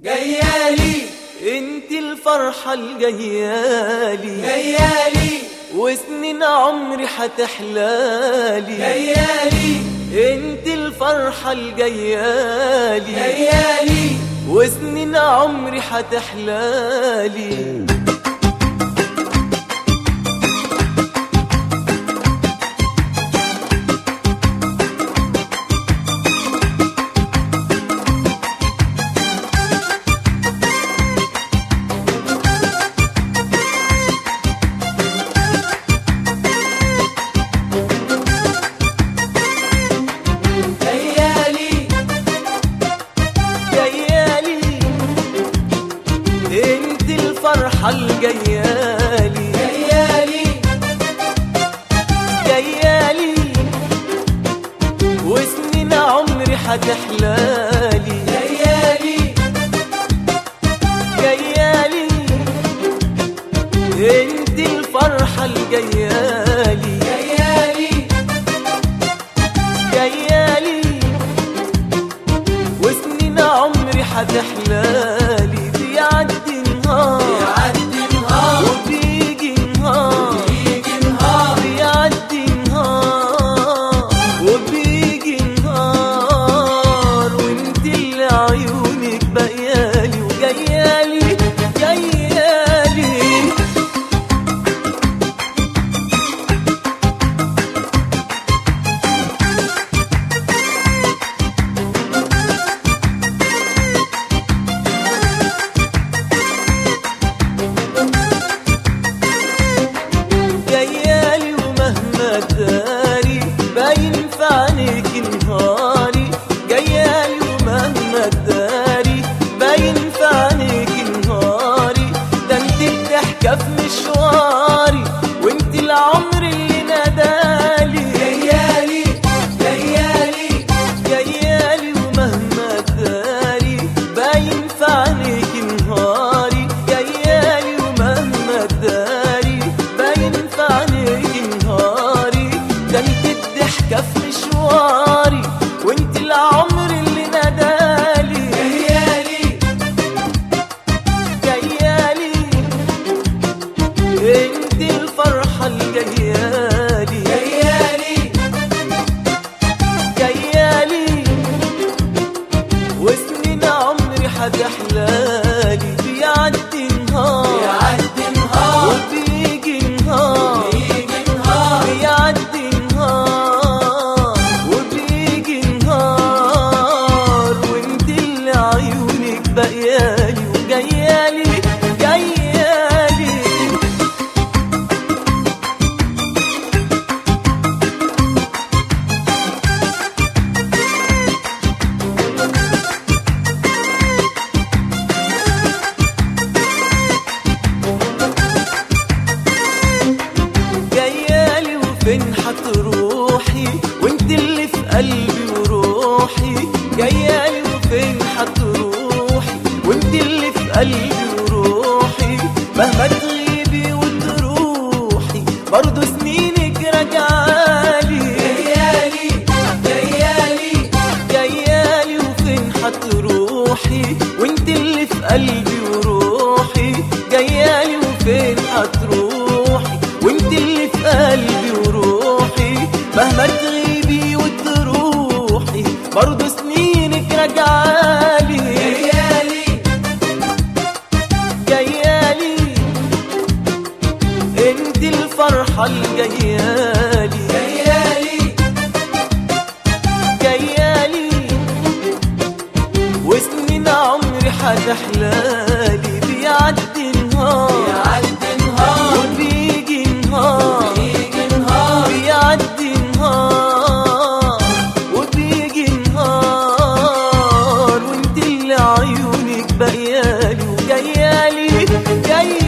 جيالي انت الفرحة الجيالي جيالي وسنين عمري حتحلالي جيالي انت الفرحة الجيالي جيالي وسنين عمري حتحلالي جيالي جيالي انت الفرحة الجيالي جيالي جيالي وسنين عمري حتحلالي جيالي جيالي انت الفرحة الجيالي جيالي جيالي وسنين عمري حتحلالي بيعدي نهار يعدي نهار وبيجي نهار يجي نهار بيعدي نهار وبيجي نهار وانت اللي عيونك بقيالي وجيالي جيالي جيالي ومهما داري باين في عينيك نهاري جيالي ومهما داري باين في عينيك نهاري ده انت الضحكة في مشواري وانت العمر اللي نادالي جيالي جيالي جيالي ومهما داري باين في عينيك نهاري جيالي ومهما داري باين في عينيك نهاري ده انت الضحكة في مشواري وانت العمر اللي نادالي جيالي جيالي انت الفرحة الجيالي جيالي جيالي وسنين عمري حتحلالي بيعدي نهار يعدي نهار وبيجي نهار يجي نهار بيعدي نهار وبيجي نهار وانت اللي عيونك بقيالي وجيالي جيالي جيالي وفين حتروحي وانت اللي في قلبي وروحي جيالي وفين حتروحي وانت اللي في قلبي وروحي مهما تغيبي وتروحي برضو سنينك راجعالي جيالي جيالي جيالي وفين حتروحي وانت اللي في قلبي وروحي جيالي وفين حتروحي وانت اللي في قلبي وروحي مهما تغيبي وتروحي برضو سنينك راجعالي جيالي جيالي انت الفرحة الجيالي جيالي جيالي وسنين عمري حتحلالي بيعدي نهار يعدي نهار وبيجي نهار يجي نهار بيعدي نهار وبيجي نهار وانت اللي عيونك بقيالي وجيالي جيالي